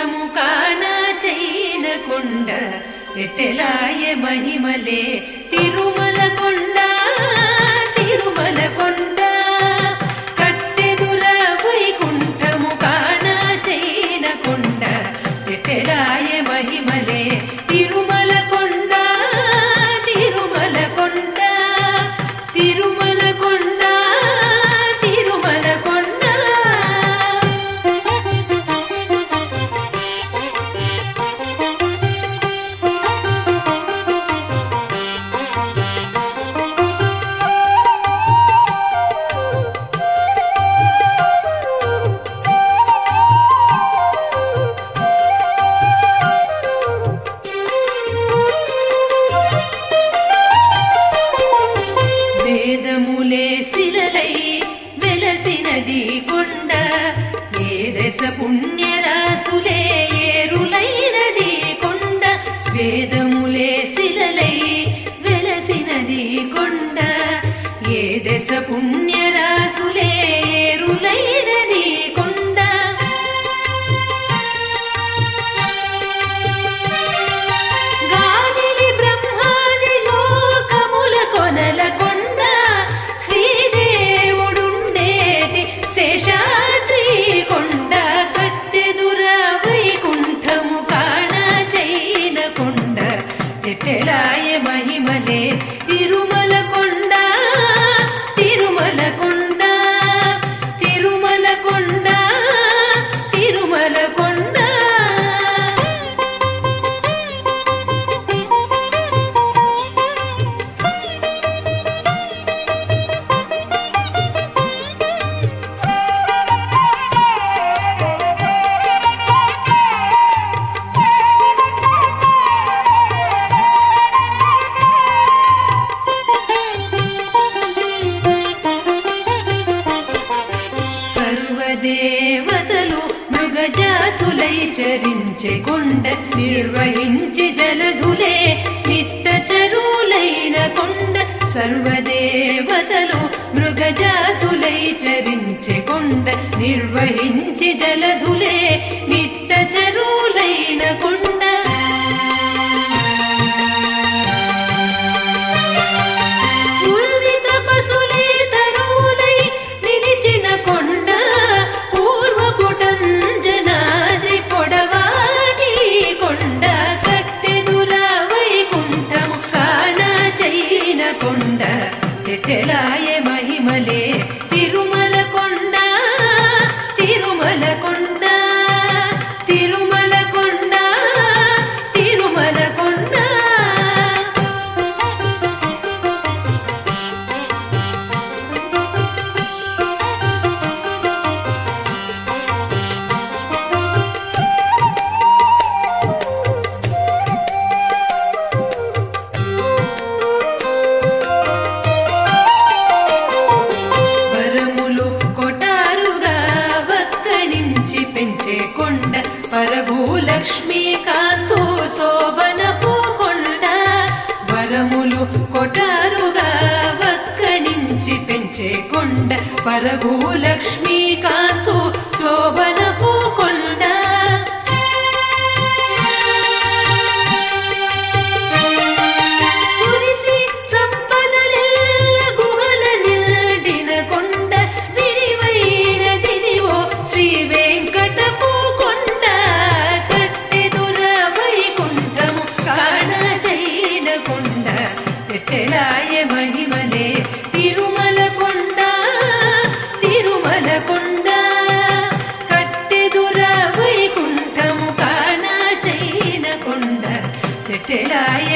వైకుంఠము కాణ చైన కొండ తెట్టెలాయ మహిమలే తిరుమల కొండ తిరుమల కొండ కట్టెదుర వైకుంఠము కాణ చైన కొండ తెట్టెలాయ మహిమలే తిరుమల కొండ తిరుమల కొండ తిరుమల కొండ తిరుమల కొండ వేదములే శిలలై వెలసినది కొండ ఏ దశ పుణ్యరాసులే ఏరులైనది కొండ వేదములే శిలలై వెలసినది కొండ ఏ దశ పుణ్యరాసులే ఏరులైనది కొండ గాదిలి బ్రహ్మాది లోకముల కొనల కొండ శ్రీదేవుడుండేటి శేషాద్రి కొండ కట్టెదుర వైకుంఠము కాణ చైన కొండ తెట్టెలాయ మహిమలే తిరుమల కొండ తిరుమల కొండ తిరుమల కొండ తిరుమల కొండ సర్వదేవతలు మృగజాతులై చరించే కొండ నిర్వహించి జలధులే చిట్ట చరులైన కొండ సర్వదేవతలు మృగజాతులై చరించే కొండ నిర్వహించి జలధులే నిట్ట చరులైన కొండ పూర్విత పశులే తరువులై నిలిచిన కొండ పూర్వపుటంజనాద్రి పొడవాటి కొండ కట్టెదుర వైకుంఠము కాణ చైన కొండ తెట్టెలాయ మహిమలే తిరుమల కొండ తిరుమల కొండ తిరుమల కొండ తిరుమల కొండ వరములు కొటారుగా వక్కడించి పెంచే కొండ పరభూలక్ష్మీ కాంతో శోభనపు కొండ వరములు కొటారుగా వక్కడించి పెంచే కొండ పరభూలక్ష్మీ కాంతో శోభనపు కొండ కురిసి సంపదలెల్ల గుహల నిండిన కొండ విరివైన దినివో శ్రీ వెంకటపు కొండ కట్టెదుర వైకుంఠము కాణ చైన కొండ తెట్టెలాయ మహిమలే తిరుమల కొండ తిరుమల కొండ కట్టెదుర వైకుంఠము కాణ చైన కొండ తెట్టెలాయ